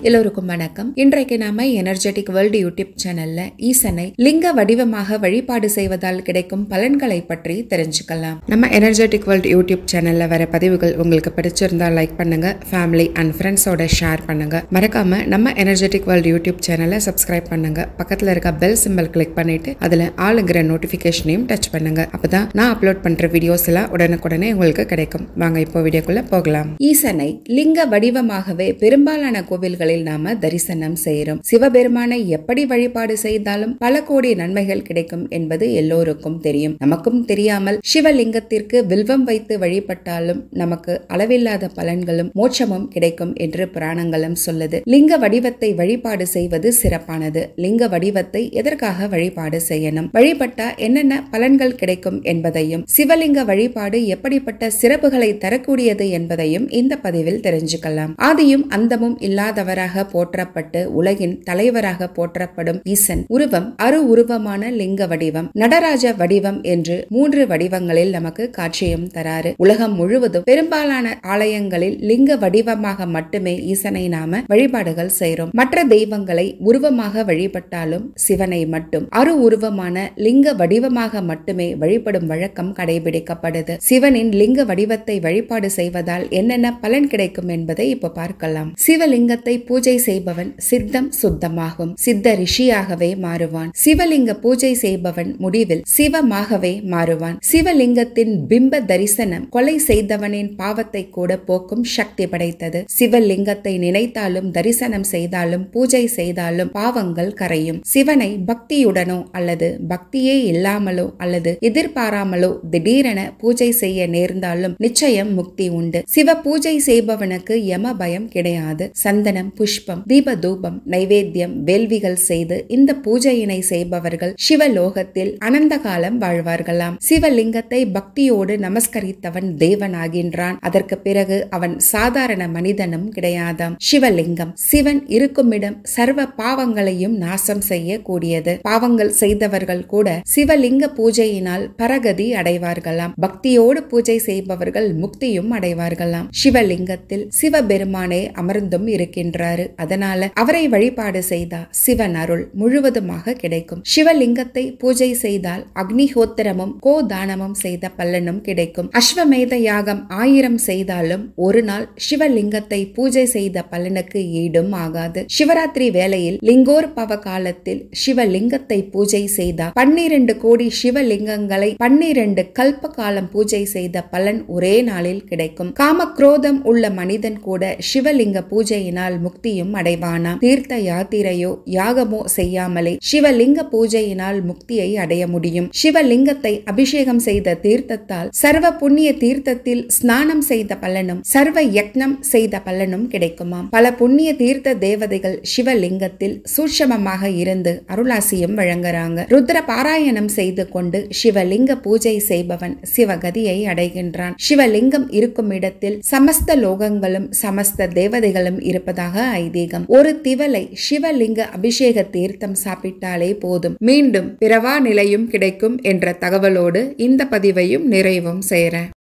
எல்லோருக்கும் வணக்கம் இன்றைக்கு நாம எனர்ஜெட்டிக் வேர்ல்டு யூடியூப் சேனல்ல ஈசனை லிங்க வடிவமாக வழிபாடு செய்வதால் கிடைக்கும் பலன்களை பற்றி தெரிஞ்சுக்கலாம் நம்ம எனர்ஜெட்டிக் வேர்ல்டு யூடியூப் சேனல்ல வர பதிவுகள் உங்களுக்கு பிடிச்சிருந்தா லைக் பண்ணுங்க ஃபேமிலி அண்ட் ஃப்ரெண்ட்ஸோட ஷேர் பண்ணுங்க மறக்காம நம்ம எனர்ஜெட்டிக் வேர்ல்டு யூடியூப் சேனலை சப்ஸ்கிரைப் பண்ணுங்க பக்கத்துல இருக்க பெல் சிம்பல் கிளிக் பண்ணிட்டு அதுல ஆளுங்கிற நோட்டிபிகேஷனையும் டச் பண்ணுங்க அப்பதான் நான் அப்லோட் பண்ற வீடியோஸ் எல்லாம் உடனுக்குடனே உங்களுக்கு கிடைக்கும் வாங்க இப்போ வீடியோக்குள்ள போகலாம் ஈசனை லிங்க வடிவமாகவே பெரும்பாலான கோவில்களில் நாம தரிசனம் செய்கிறோம் சிவபெருமானை எப்படி வழிபாடு செய்தாலும் பல கோடி நன்மைகள் கிடைக்கும் என்பது எல்லோருக்கும் தெரியும் நமக்கும் தெரியாமல் சிவலிங்கத்திற்கு வில்வம் வைத்து வழிபட்டாலும் நமக்கு அளவில்லாத பலன்களும் மோட்சமும் கிடைக்கும் என்று புராணங்களும் சொல்லுது லிங்க வடிவத்தை வழிபாடு செய்வது சிறப்பானது லிங்க வடிவத்தை எதற்காக வழிபாடு செய்யணும் வழிபட்டா என்னென்ன பலன்கள் கிடைக்கும் என்பதையும் சிவலிங்க வழிபாடு எப்படிப்பட்ட சிறப்புகளை தரக்கூடியது என்பதையும் இந்த பதிவில் தெரிஞ்சுக்கலாம் ஆதியும் அந்தமும் இல்லாதவராக போற்றப்பட்டு உலகின் தலைவராக போற்றப்படும் ஈசன் உருவம் அரு உருவமான லிங்க வடிவம் நடராஜ வடிவம் என்று மூன்று வடிவங்களில் நமக்கு காட்சியும் தராரு உலகம் முழுவதும் பெரும்பாலான ஆலயங்களில் லிங்க வடிவமாக மட்டுமே ஈசனை நாம வழிபாடுகள் செய்கிறோம் மற்ற தெய்வங்களை உருவமாக வழிபட்டாலும் சிவனை மட்டும் அரு உருவமான லிங்க வடிவமாக மட்டுமே வழிபடும் வழக்கம் கடைபிடிக்கப்படுது சிவனின் லிங்க வடிவத்தை வழிபாடு செய்வதால் என்னென்ன பலன் கிடைக்கும் என்பதை இப்ப பார்க்கலாம் சிவலிங்கத்தை பூஜை செய்பவன் சித்தம் சுத்தமாகும் சித்த ரிஷியாகவே மாறுவான் சிவலிங்க பூஜை செய்பவன் முடிவில் சிவமாகவே மாறுவான் சிவலிங்கத்தின் பிம்ப தரிசனம் கொலை செய்தவனின் பாவத்தை கூட போக்கும் சக்தி படைத்தது சிவலிங்கத்தை நினைத்தாலும் தரிசனம் செய்தாலும் பூஜை செய்தாலும் பாவங்கள் கரையும் சிவனை பக்தியுடனோ அல்லது பக்தியே இல்லாமலோ அல்லது எதிர்பாராமலோ திடீரென பூஜை செய்ய நேர்ந்தாலும் நிச்சயம் முக்தி உண்டு சிவ பூஜை செய்பவனுக்கு யம பயம் கிடையாது சந்தனம் புஷ்பம் தீப தூபம் நைவேத்தியம் வேள்விகள் செய்து இந்த பூஜையினை செய்பவர்கள் சிவலோகத்தில் அனந்த காலம் வாழ்வார்களாம் சிவலிங்கத்தை பக்தியோடு நமஸ்கரித்தவன் தேவனாகின்றான் அதற்கு பிறகு அவன் சாதாரண மனிதனும் கிடையாதாம் சிவலிங்கம் சிவன் இருக்குமிடம் சர்வ பாவங்களையும் நாசம் செய்ய கூடியது பாவங்கள் செய்தவர்கள் கூட சிவலிங்க பூஜையினால் பரகதி அடைவார்களாம் பக்தியோடு பூஜை செய்பவர்கள் முக்தியும் அடைவார்களாம் சிவலிங்கத்தில் சிவபெருமானே அமர்ந்தும் இருக்கின்றாரு அதனால அவரை வழிபாடு செய்தா சிவன் அருள் முழுவதுமாக கிடைக்கும் சிவலிங்கத்தை பூஜை செய்தால் அக்னிஹோத்திரமும் கோதானமும் செய்த பலனும் கிடைக்கும் அஸ்வமேத யாகம் ஆயிரம் செய்தாலும் ஒரு நாள் சிவலிங்கத்தை பூஜை செய்த பலனுக்கு ஈடும் ஆகாது சிவராத்திரி வேளையில் லிங்கோற்பவ காலத்தில் சிவலிங்கத்தை பூஜை செய்தா பன்னிரண்டு கோடி சிவலிங்கங்களை பன்னிரண்டு கல்ப காலம் பூஜை செய்த பலன் ஒரே நாளில் கிடைக்கும் காம குரோதம் உள்ள மனிதன் கூட சிவலிங்க பூஜையினால் முக்தியும் அடைவானாம் தீர்த்த யாத்திரையோ யாகமோ செய்யாமலே சிவலிங்க பூஜையினால் முக்தியை அடைய முடியும் சிவலிங்கத்தை அபிஷேகம் செய்த தீர்த்தத்தால் சர்வ புண்ணிய தீர்த்தத்தில் ஸ்நானம் செய்த பலனும் சர்வ யக்னம் செய்த பலனும் கிடைக்குமாம் பல புண்ணிய தீர்த்த தேவதைகள் சிவலிங்கத்தில் சூட்சமமாக இருந்து அருளாசியும் வழங்குறாங்க ருத்ர பாராயணம் செய்து கொண்டு சிவலிங்க பூஜை செய்பவன் சிவகதியை அடைகின்றான் சிவலிங்கம் இருக்கும் இடத்தில் சமஸ்த லோகங்களும் சமஸ்த தேவதைகளும் இருப்பதாக ஐதீகம் ஒரு திவலை சிவலிங்க அபிஷேக தீர்த்தம் சாப்பிட்டாலே போதும் மீண்டும் பிறவா நிலையும் கிடைக்கும் என்ற தகவலோடு இந்த பதிவையும் நிறைவும் செய்கிறேன்